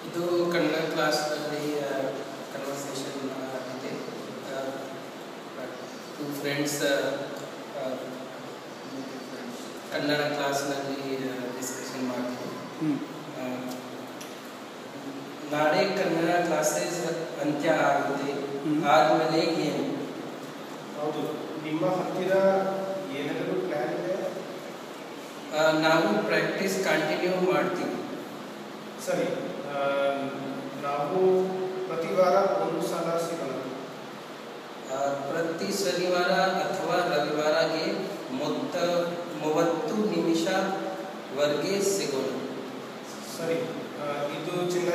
ಇದು ಕನ್ನಡ ಕ್ಲಾಸ್ನಲ್ಲಿ ಕನ್ವರ್ಸೇಷನ್ ಇದೆ ಟು ಫ್ರೆಂಡ್ಸ್ ಕನ್ನಡ ಕ್ಲಾಸ್ನಲ್ಲಿ ಡಿಸ್ಕಷನ್ ಮಾಡ್ತೀವಿ ಹ್ಞೂ ಆ, ನಾಳೆ ಕನ್ನಡ ಕ್ಲಾಸಸ್ ಅಂತ್ಯ ಆಗುತ್ತೆ ಹ್ಮ್. ಆದಮೇಲೆ ಏನು ಹೌದು ನಿಮ್ಮ ಹತ್ತಿರ ಏನಾದರೂ ಪ್ಲ್ಯಾನ್ ಇದೆ ಆ, ನಾವು ಪ್ರಾಕ್ಟೀಸ್ ಕಂಟಿನ್ಯೂ ಮಾಡ್ತೀವಿ ಸರಿ ಆ, ನಾವು ಪ್ರತಿ ವಾರ ಒಂದು ಸಲ ಸಿಗೋಣ ಆ, ಪ್ರತಿ ಶನಿವಾರ ಅಥವಾ ರವಿವಾರಗೆ ಮೊತ್ತ ಮೂವತ್ತು ನಿಮಿಷವರೆಗೆ ಸಿಗೋಣ ಸರಿ ಆ, ಇದು ಚಿನ್ನ